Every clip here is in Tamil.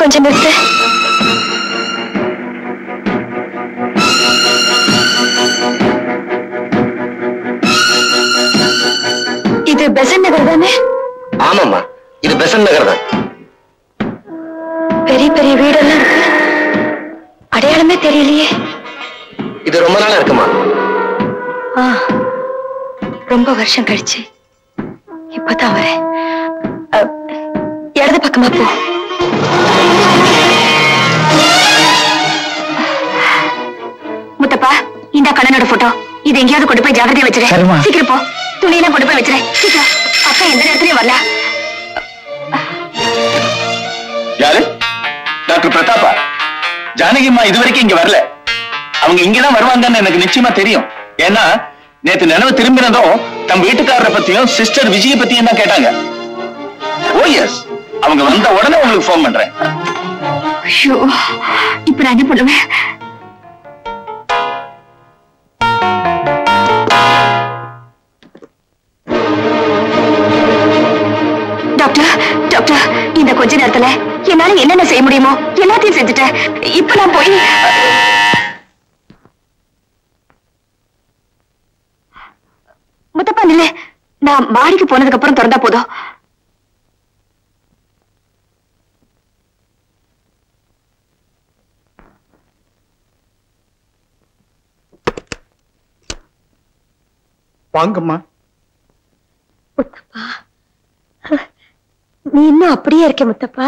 கொஞ்சம் நிறுத்து இது பெசன் நகர் தானே ஆமாம்மா இது பெசன் நகர் தான் பெரிய பெரிய வீடெல்லாம் இருக்கு அடையாளமே தெரியலையே இது ரொம்ப நாளா இருக்குமா ஆ ரொம்ப வருஷம் கழிச்சு இப்பதான் வரேன் அ, இடது பக்கமா போ முத்தப்பா இந்த கண்ணனோட போட்டோ இது எங்கேயாவது கொண்டு போய் ஜாகிரதையா வச்சிரு சரிம்மா. சீக்கிரம் போ துணியெல்லாம் கொண்டு போய் வச்சிரு சீக்கிரம் அப்பா எந்த நேரத்துலயும் வரல யாரு டாக்டர் பிரதாப்பா ஜானகிம்மா இது வரைக்கும் இங்க வரல அவங்க இங்கதான் வருவாங்கன்னு எனக்கு நிச்சயமா தெரியும் ஏன்னா நேத்து நினைவு திரும்பினதும் தம் வீட்டுக்காரரை பத்தியும் சிஸ்டர் விஜய பத்தியும் தான் கேட்டாங்க ஓ எஸ் அவங்க வந்த உடனே உங்களுக்கு ஃபோன் பண்றேன் ஐயோ இப்ப நான் என்ன பண்ணுவேன் டாக்டர் டாக்டர் இந்த கொஞ்ச நேரத்துல என்னால என்னென்ன செய்ய முடியுமோ எல்லாத்தையும் செஞ்சுட்டேன் இப்ப நான் போய் முத்தப்பா நில்லு நான் மாடிக்கு போனதுக்கு அப்புறம் திறந்தா போதும் வாங்கம்மா முத்தப்பா நீ இன்னும் அப்படியே இருக்க Muthappa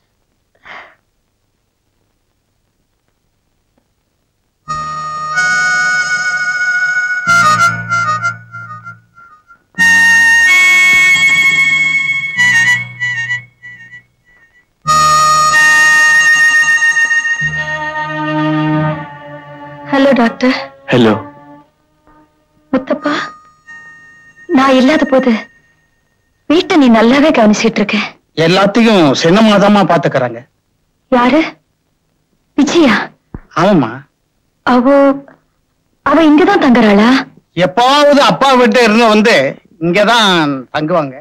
hello doctor hello Muthappa நான் இல்லாத போது வீட்டை நீ நல்லாவே கவனிச்சிட்டு இருக்க எல்லாத்தையும் சின்னமாதாம்மா பாத்துக்கறாங்க யாரு விஜயா ஆமாம்மா அவ அவ இங்கதான் தங்குறாளா எப்பாவது அப்பா வீட்டு இருந்து வந்து இங்கதான் தங்குவாங்க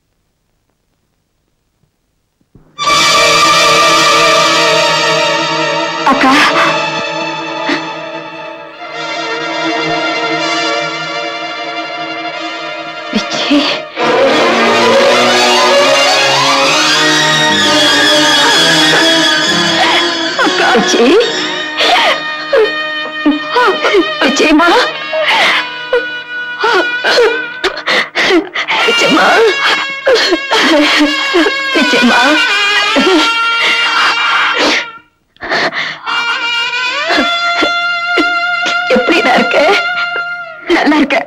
அக்கா விஜய் அக்கா விஜய் விஜயமா விஜயமா விஜயமா எப்படிடா இருக்க நல்லா இருக்க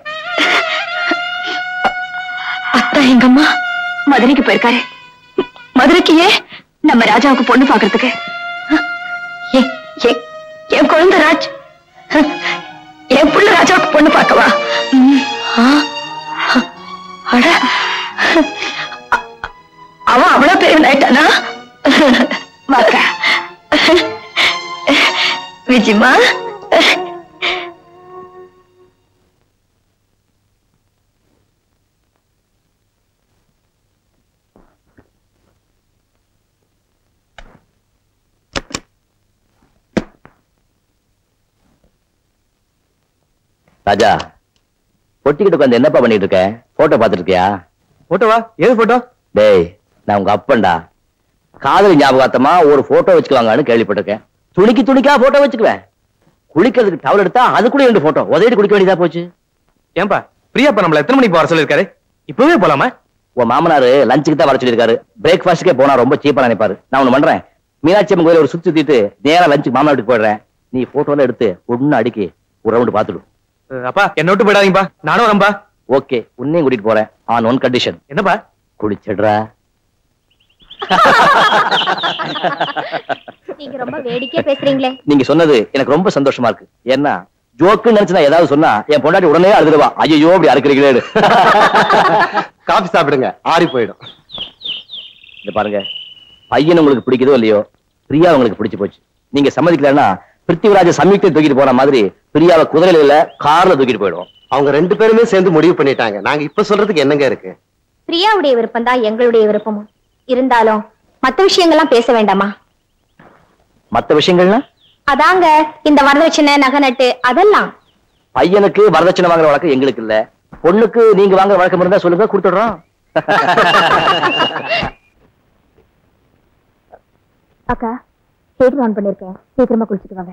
அத்தா எங்க அம்மா மதுரைக்கு போயிருக்காரு மதுரைக்கு ஏன் நம்ம ராஜாவுக்கு பொண்ணு பாக்குறதுக்கு ஏ- ஏ- என் குழந்தை ராஜ் என் புள்ள ராஜாவுக்கு பொண்ணு பார்க்கவா ம், ஆ, அட அ- அவன் அவ்வளவு பெரிய ஆயிட்டானா வாக்கா விஜயமா ராஜா பொட்டிக்கிட்டு உட்காந்து என்னப்பா பண்ணிட்டு இருக்க போட்டோ பாத்துட்டு இருக்கியா போட்டோவா ஏது போட்டோ டேய் நான் உங்க அப்பன்டா காதலி ஞாபகார்த்தமா ஒரு போட்டோ வச்சுக்குவாங்கன்னு கேள்விப்பட்டிருக்கேன் துணிக்கு துணிக்கா போட்டோ வச்சுக்குவேன் குளிக்கிறதுக்கு டவல் எடுத்தா அது கூட ரெண்டு போட்டோ உதவிட்டு குளிக்க வேண்டியதா போச்சு ஏன்பா பிரியாப்பா நம்மள எத்தனை மணிக்கு வர சொல்லிருக்காரு இப்பவே போலாமா உன் மாமனாரு லஞ்சுக்கு தான் வர சொல்லியிருக்காரு பிரேக்ஃபாஸ்ட்டுக்கே போனா ரொம்ப சீப்பா நினைப்பாரு நான் ஒண்ணு பண்றேன் மீனாட்சி அம்மன் கோயில ஒரு சுத்தி சுத்திட்டு நேரா லஞ்சுக்கு மாமனார் வீட்டுக்கு போயிடுறேன் நீ போட்டோல எடுத்து ஒண்ணு அடிக்கி ஒரு ரவுண்டு பாத்துடு அஹ் அப்பா என்ன விட்டு போயிடாதீங்கப்பா நானும் வரேன்பா ஓகே உன்னையும் கூட்டிட்டு போறேன் ஆன் ஒன் கண்டிஷன் என்னப்பா குளிச்சிடுறா நீங்க ரொம்ப வேடிக்கையா பேசுறீங்களே நீங்க சொன்னது எனக்கு ரொம்ப சந்தோஷமா இருக்கு ஏன்னா ஜோக்குன்னு நினைச்சு நான் ஏதாவது சொன்னா என் பொண்டாட்டி உடனே அழுதுடுவா ஐயோ அப்படி அறுக்கிறீங்களே காபி சாப்பிடுங்க ஆறி போயிடும் இந்த பாருங்க பையன் உங்களுக்கு பிடிக்குதோ இல்லையோ பிரியா உங்களுக்கு பிடிச்சு போச்சு நீங்க சம்மதிக்கலன்னா பிருத்திவிராஜ சம்யுக்தை தூக்கிட்டு போன மாதிரி பிரியாவை குதிரையில இல்ல கார்ல தூக்கிட்டு போயிடுவோம் அவங்க ரெண்டு பேருமே சேர்ந்து முடிவு பண்ணிட்டாங்க நாங்க இப்ப சொல்றதுக்கு என்னங்க இருக்கு பிரியாவுடைய விருப்பம் தான் எங்களுடைய விருப்பமும் இருந்தாலும் மத்த விஷயங்கள்லாம் பேச வேண்டாமா மத்த விஷயங்கள்னா அதாங்க இந்த வரதட்சணை நகை நட்டு அதெல்லாம் பையனுக்கு வரதட்சணை வாங்குற வழக்கம் எங்களுக்கு இல்ல பொண்ணுக்கு நீங்க வாங்குற வழக்கம் இருந்தா சொல்லுங்க கொடுத்துடுறோம் அக்கா தேட்டர் ஆன் பண்ணிருக்கேன் சீக்கிரமா குளிச்சுட்டு வாங்க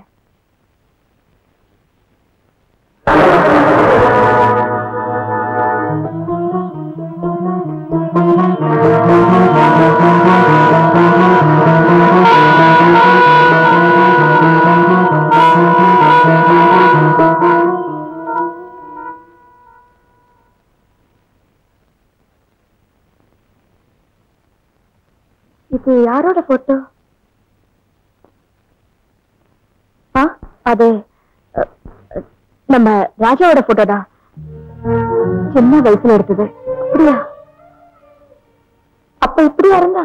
இது யாரோட போட்டோ ஆ அது அ, அ, நம்ம ராஜாவோட போட்டோ தான் சின்ன வயசுல எடுத்தது அப்படியா அப்ப இப்படியா இருந்தா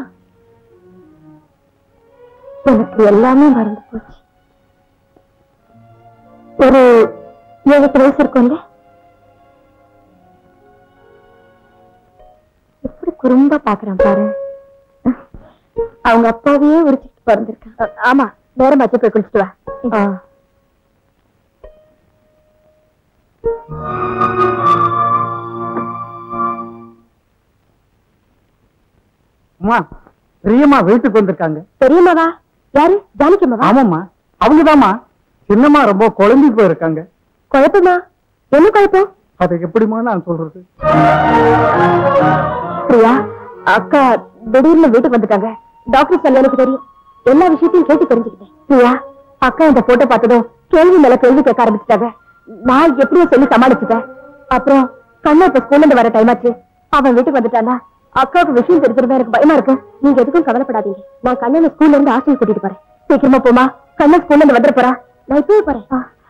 எனக்கு எல்லாமே மறந்து போச்சு ஒரு ஏழு எட்டு வயசு இருக்கும்ல எப்படி குறும்பா பாக்குறான் பாரு அவங்க அப்பாவையே உரிச்சிட்டு பிறந்திருக்கான் ஆமா நேரம் ஆச்சு போய் குளிச்சுட்டு வா அம்மா பிரியம்மா வீட்டுக்கு வந்திருக்காங்க தெரியுமாவா யாரு ஜானகிமாவா ஆமாம்மா அவங்கதாம்மா சின்னம்மா ரொம்ப குழம்பி போயிருக்காங்க குழப்பமா என்ன குழப்பம் அதை எப்படிம்மா நான் சொல்றது பிரியா அக்கா திடீர்னு வீட்டுக்கு வந்துட்டாங்க டாக்டர் சொல்ல எனக்கு தெரியும் எல்லா விஷயத்தையும் கேட்டு தெரிஞ்சுக்கிட்டேன் பிரியா அக்கா இந்த போட்டோ பார்த்ததும் கேள்வி மேல கேள்வி கேட்க ஆரம்பிச்சிட்டாங்க நான் எப்படியோ சொல்லி சமாளிச்சுட்டேன் அப்புறம் கண்ணா இப்ப ஸ்கூல்ல இருந்து வர டைம் ஆச்சு அவன் வீட்டுக்கு வந்துட்டானா அக்காவுக்கு விஷயம் தெரிஞ்சிருந்தா எனக்கு பயமா இருக்கு நீங்க எதுக்கும் கவலைப்படாதீங்க நான் கண்ணனை ஸ்கூல்ல இருந்து ஹாஸ்டல் கூட்டிட்டு போறேன் சீக்கிரமா போமா கண்ணன் ஸ்கூல்ல இருந்து வந்துட போறா நான் இப்பவே போறேன்